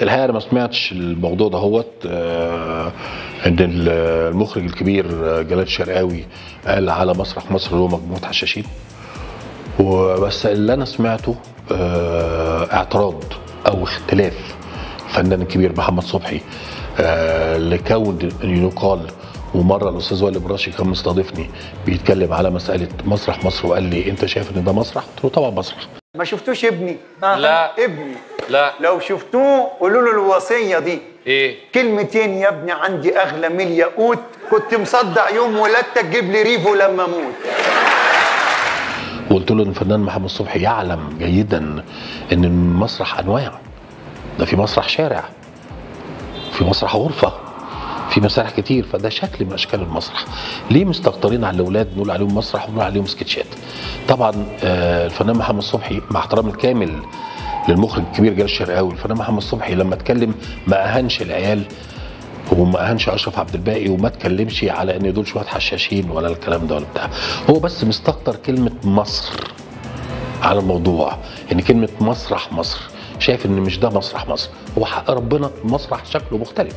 الحقيقه انا ما سمعتش الموضوع ده هوت آه، ان المخرج الكبير آه، جلال الشرقاوي قال على مسرح مصر اللي هو مجموعه حشاشين وبس اللي انا سمعته آه، اعتراض او اختلاف الفنان الكبير محمد صبحي آه، لكون ان يقال ومره الاستاذ وائل براشي كان مستضيفني بيتكلم على مساله مسرح مصر وقال لي انت شايف ان ده مسرح؟ قلت له طبعا مسرح ما شفتوش ابني لا. ابني لا لو شفتوه قولوا له الوصيه دي ايه كلمتين يا ابني عندي اغلى من الياقوت كنت مصدع يوم ولادتك جيب لي ريفو لما اموت وقلت له ان الفنان محمد صبحي يعلم جيدا ان المسرح انواع ده في مسرح شارع في مسرح غرفه في مسارح كتير فده شكل من اشكال المسرح ليه مستكترين على الاولاد نقول عليهم مسرح ونقول عليهم سكتشات طبعا آه، الفنان محمد صبحي مع احترامي الكامل للمخرج الكبير جلال الشرقاوي الفنان محمد صبحي لما اتكلم ما اهانش العيال وما اهانش اشرف عبد الباقي وما اتكلمش على ان دول شويه حشاشين ولا الكلام ده ولا بتاع هو بس مستكتر كلمه مصر على الموضوع ان كلمه مسرح مصر شايف ان مش ده مسرح مصر هو حق ربنا المسرح شكله مختلف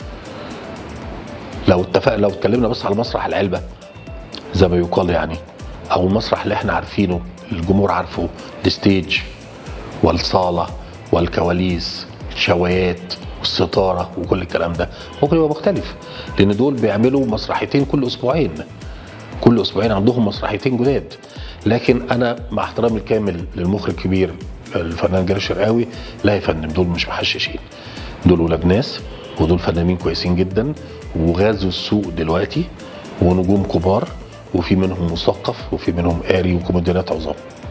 لو اتفق لو اتكلمنا بس على مسرح العلبه زي ما يقال يعني او المسرح اللي احنا عارفينه الجمهور عارفه الستيج والصاله والكواليس الشوايات والستاره وكل الكلام ده ممكن يبقى مختلف لان دول بيعملوا مسرحيتين كل اسبوعين كل اسبوعين عندهم مسرحيتين جداد لكن انا مع احترامي الكامل للمخرج الكبير الفنان جلال الشرقاوي لا يا فندم دول مش محششين دول ولاد ناس ودول فنانين كويسين جدا وغازوا السوق دلوقتي ونجوم كبار وفي منهم مثقف وفي منهم قاري وكوميديانات عظام